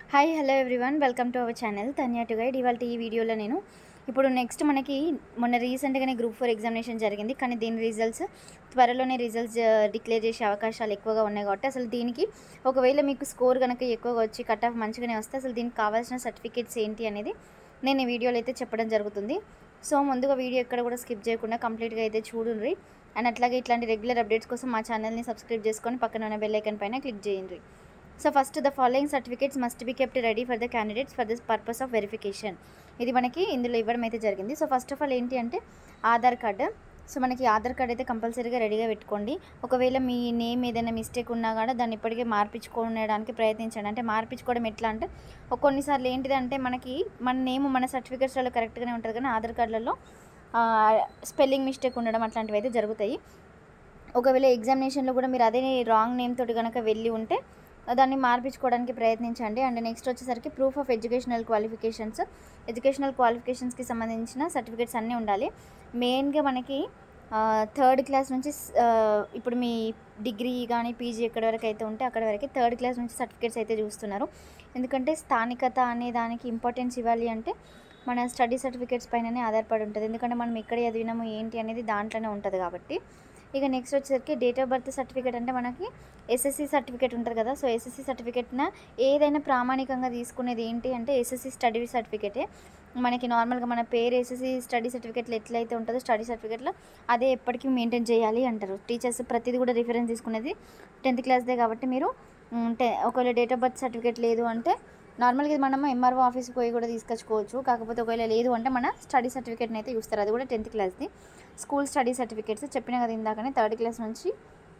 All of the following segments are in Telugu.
hi hello everyone welcome to our channel Tanya to guide ఇవాళ ఈ వీడియోలో నేను ఇప్పుడు నెక్స్ట్ మనకి మొన్న రీసెంట్గానే గ్రూప్ ఫోర్ ఎగ్జామినేషన్ జరిగింది కానీ దీని రిజల్ట్స్ త్వరలోనే రిజల్ట్స్ డిక్లేర్ చేసే అవకాశాలు ఎక్కువగా ఉన్నాయి కాబట్టి అసలు దీనికి ఒకవేళ మీకు స్కోర్ కనుక ఎక్కువగా వచ్చి కట్ ఆఫ్ మంచిగానే వస్తే అసలు దీనికి కావాల్సిన సర్టిఫికేట్స్ ఏంటి అనేది నేను ఈ వీడియోలో అయితే చెప్పడం జరుగుతుంది సో ముందుగా వీడియో ఎక్కడ కూడా స్కిప్ చేయకుండా కంప్లీట్గా అయితే చూడండి అండ్ అట్లాగే ఇట్లాంటి రెగ్యులర్ అప్డేట్స్ కోసం మా ఛానల్ని సబ్స్క్రైబ్ చేసుకొని పక్కన ఉన్న బెల్ ఐకన్ పైన క్లిక్ చేయండి so first the following certificates must be kept ready for the candidates for this purpose of verification ఇది మనకి ఇందులో ఇవ్వడం అయితే జరిగింది సో ఫస్ట్ ఆఫ్ ఆల్ ఏంటి అంటే ఆధార్ కార్డు సో మనకి ఆధార్ కార్డ్ అయితే కంపల్సరీగా రెడీగా పెట్టుకోండి ఒకవేళ మీ నేమ్ ఏదైనా మిస్టేక్ ఉన్నా కూడా దాన్ని ఇప్పటికే మార్పించుకోవడానికి ప్రయత్నించండి అంటే మార్పించుకోవడం ఎట్లా అంటే ఒక కొన్నిసార్లు ఏంటిదంటే మనకి మన నేమ్ మన సర్టిఫికేట్స్లలో కరెక్ట్గానే ఉంటుంది కానీ ఆధార్ కార్డులలో స్పెల్లింగ్ మిస్టేక్ ఉండడం అట్లాంటివి అయితే జరుగుతాయి ఒకవేళ ఎగ్జామినేషన్లో కూడా మీరు అదే రాంగ్ నేమ్ తోటి కనుక వెళ్ళి ఉంటే దాన్ని మార్పించుకోవడానికి ప్రయత్నించండి అండ్ నెక్స్ట్ వచ్చేసరికి proof of educational qualifications educational క్వాలిఫికేషన్స్కి సంబంధించిన సర్టిఫికేట్స్ అన్నీ ఉండాలి మెయిన్గా మనకి థర్డ్ క్లాస్ నుంచి ఆ, ఇప్పుడు మీ డిగ్రీ కానీ పీజీ ఎక్కడి వరకు అయితే ఉంటే అక్కడ వరకు థర్డ్ క్లాస్ నుంచి సర్టిఫికేట్స్ అయితే చూస్తున్నారు ఎందుకంటే స్థానికత అనే దానికి ఇంపార్టెన్స్ ఇవ్వాలి అంటే మన స్టడీ సర్టిఫికేట్స్ పైననే ఆధారపడి ఉంటుంది ఎందుకంటే మనం ఎక్కడ చదివినాము ఏంటి అనేది దాంట్లోనే ఉంటుంది కాబట్టి ఇక నెక్స్ట్ వచ్చేసరికి డేట్ ఆఫ్ బర్త్ సర్టిఫికేట్ అంటే మనకి ఎస్ఎస్సి సర్టిఫికేట్ ఉంటుంది కదా సో ఎస్ఎస్సి సర్టిఫికేట్న ఏదైనా ప్రామాణికంగా తీసుకునేది ఏంటి అంటే ఎస్ఎస్సి స్టడీ సర్టిఫికేటే మనకి నార్మల్గా మన పేరు ఎస్ఎస్సి స్టడీ సర్టిఫికేట్లో ఎట్లయితే ఉంటుందో స్టడీ సర్టిఫికేట్లో అదే ఎప్పటికీ మెయింటైన్ చేయాలి అంటారు టీచర్స్ ప్రతిదీ కూడా రిఫరెన్స్ తీసుకునేది టెన్త్ క్లాస్దే కాబట్టి మీరు మ్, టె ఒకవేళ డేట్ ఆఫ్ బర్త్ సర్టిఫికేట్ లేదు అంటే నార్మల్గా ఇది మనం ఎంఆర్ఓ ఆఫీస్కి పోయి కూడా తీసుకొచ్చుకోవచ్చు కాకపోతే ఒకవేళ లేదు అంటే మన స్టడీ సర్టిఫికేట్ని అయితే చూస్తారు అది కూడా టెన్త్ క్లాస్ది స్కూల్ స్టడీ సర్టిఫికేట్స్ చెప్పిన కదా ఇందాకనే థర్డ్ క్లాస్ నుంచి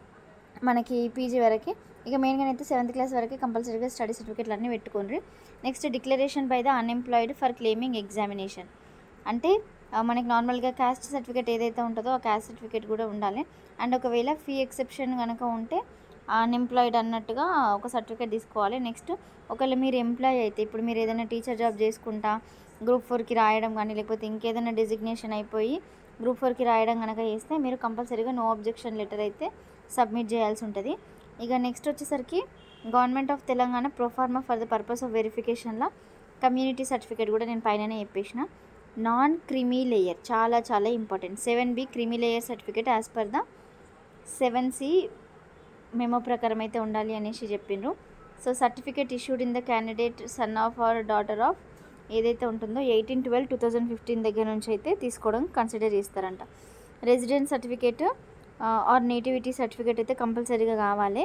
మనకి పీజీ వరకు ఇక మెయిన్గా అయితే సెవెంత్ క్లాస్ వరకు కంపల్సరీగా స్టడీ సర్టిఫికేట్లు అన్నీ పెట్టుకోండి next declaration by the unemployed for claiming examination అంటే ఆ, మనకి నార్మల్గా క్యాస్ట్ సర్టిఫికేట్ ఏదైతే ఉంటుందో ఆ క్యాస్ట్ సర్టిఫికేట్ కూడా ఉండాలి అండ్ ఒకవేళ ఫీ ఎక్సెప్షన్ కనుక ఉంటే అన్ఎంప్లాయిడ్ అన్నట్టుగా ఒక సర్టిఫికేట్ తీసుకోవాలి నెక్స్ట్ ఒకవేళ మీరు ఎంప్లాయ్ అయితే ఇప్పుడు మీరు ఏదైనా టీచర్ జాబ్ చేసుకుంటా గ్రూప్ ఫోర్కి రాయడం కానీ లేకపోతే ఇంకేదైనా డెసిగ్నేషన్ అయిపోయి గ్రూప్ ఫోర్కి రాయడం కనుక చేస్తే మీరు కంపల్సరీగా నో అబ్జెక్షన్ లెటర్ అయితే సబ్మిట్ చేయాల్సి ఉంటుంది ఇక నెక్స్ట్ వచ్చేసరికి government of Telangana proforma for the purpose of వెరిఫికేషన్లో కమ్యూనిటీ సర్టిఫికేట్ కూడా నేను పైననే చెప్పేసిన నాన్ క్రిమీ లేయర్ చాలా చాలా important seven B creamy layer certificate as per the seven C memo ప్రకారం అయితే ఉండాలి అనేసి చెప్పిండ్రు so certificate issued in the candidate son of or daughter of ఏదైతే ఉంటుందో eighteen twelve two thousand fifteen దగ్గర నుంచి అయితే తీసుకోవడం కన్సిడర్ చేస్తారంట residence certificate or nativity certificate అయితే కంపల్సరీగా కావాలి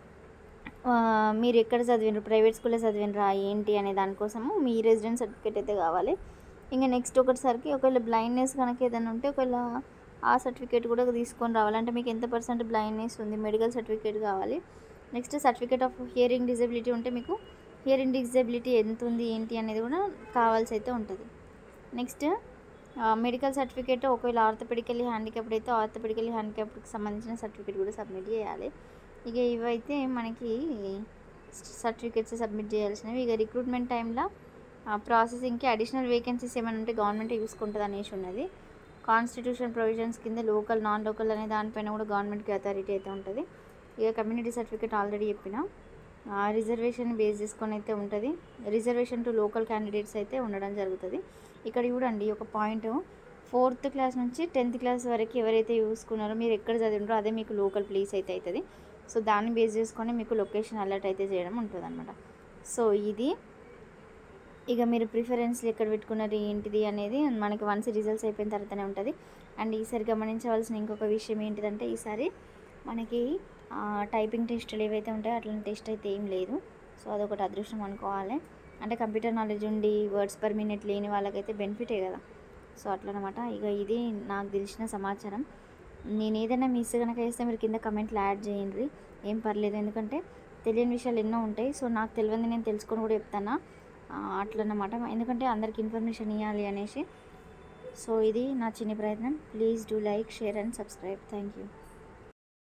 ఆ, మీరు ఎక్కడ చదివినారు ప్రైవేట్ స్కూల్లో చదివినరా ఏంటి అనే దానికోసము మీ రెసిడెన్స్ సర్టిఫికేట్ అయితే కావాలి ఇంకా నెక్స్ట్ ఒకటిసరికి ఒకవేళ బ్లైండ్నెస్ కనుక ఏదైనా ఉంటే ఒకవేళ ఆ సర్టిఫికేట్ కూడా తీసుకొని రావాలి అంటే మీకు ఎంత పర్సెంట్ బ్లైండ్నెస్ ఉంది మెడికల్ సర్టిఫికేట్ కావాలి next certificate of hearing disability ఉంటే మీకు హియరింగ్ డిజబిలిటీ ఎంత ఉంది ఏంటి అనేది కూడా కావాల్సి అయితే ఉంటుంది నెక్స్ట్ మెడికల్ సర్టిఫికేట్ ఒకవేళ ఆర్థోపెడికల్లీ హ్యాండిక్యాప్డ్ అయితే ఆర్థోపెడికల్లీ హ్యాండిక్యాప్డ్కి సంబంధించిన సర్టిఫికేట్ కూడా సబ్మిట్ చేయాలి ఇక ఇవైతే మనకి సర్టిఫికేట్స్ సబ్మిట్ చేయాల్సినవి ఇక రిక్రూట్మెంట్ టైంలో ప్రాసెసింగ్కి అడిషనల్ వేకెన్సీస్ ఏమైనా ఉంటే గవర్నమెంట్ చూసుకుంటుంది అనేసి ఉన్నది కాన్స్టిట్యూషన్ ప్రొవిజన్స్ కింద లోకల్ నాన్ లోకల్ అనే దానిపైన కూడా గవర్నమెంట్కి అథారిటీ అయితే ఉంటుంది ఇక కమ్యూనిటీ సర్టిఫికేట్ ఆల్రెడీ చెప్పిన రిజర్వేషన్ బేస్ చేసుకొని అయితే ఉంటుంది రిజర్వేషన్ టు లోకల్ క్యాండిడేట్స్ అయితే ఉండడం జరుగుతుంది ఇక్కడ చూడండి ఒక పాయింట్ ఫోర్త్ క్లాస్ నుంచి టెన్త్ క్లాస్ వరకు ఎవరైతే చూసుకున్నారో మీరు ఎక్కడ చదివినారో అదే మీకు లోకల్ ప్లేస్ అయితే అవుతుంది సో దాన్ని బేస్ చేసుకొని మీకు లొకేషన్ అలర్ట్ అయితే చేయడం ఉంటుంది అనమాట సో ఇది ఇక మీరు ప్రిఫరెన్స్లు ఎక్కడ పెట్టుకున్నారు ఏంటిది అనేది మనకి వన్స్ రిజల్ట్స్ అయిపోయిన తర్వాతనే ఉంటుంది అండ్ ఈసారి గమనించవలసిన ఇంకొక విషయం ఏంటిదంటే ఈసారి మనకి టైపింగ్ టెస్టులు ఏవైతే ఉంటాయో అట్లాంటి టెస్ట్ అయితే ఏం లేదు సో అదొకటి అదృష్టం అనుకోవాలి అంటే కంప్యూటర్ నాలెడ్జ్ ఉండి వర్డ్స్ పర్ మినిట్ లేని వాళ్ళకైతే బెనిఫిటే కదా సో అట్లనమాట ఇక ఇది నాకు తెలిసిన సమాచారం నేను ఏదైనా మిస్ కనుక చేస్తే మీరు కింద కమెంట్లు యాడ్ చేయండి ఏం పర్లేదు ఎందుకంటే తెలియని విషయాలు ఎన్నో ఉంటాయి సో నాకు తెలియంది నేను తెలుసుకొని కూడా చెప్తాను అట్లన్నమాట ఎందుకంటే అందరికి ఇన్ఫర్మేషన్ ఇవ్వాలి అనేసి సో ఇది నా చిన్న ప్రయత్నం please do like share and subscribe thank you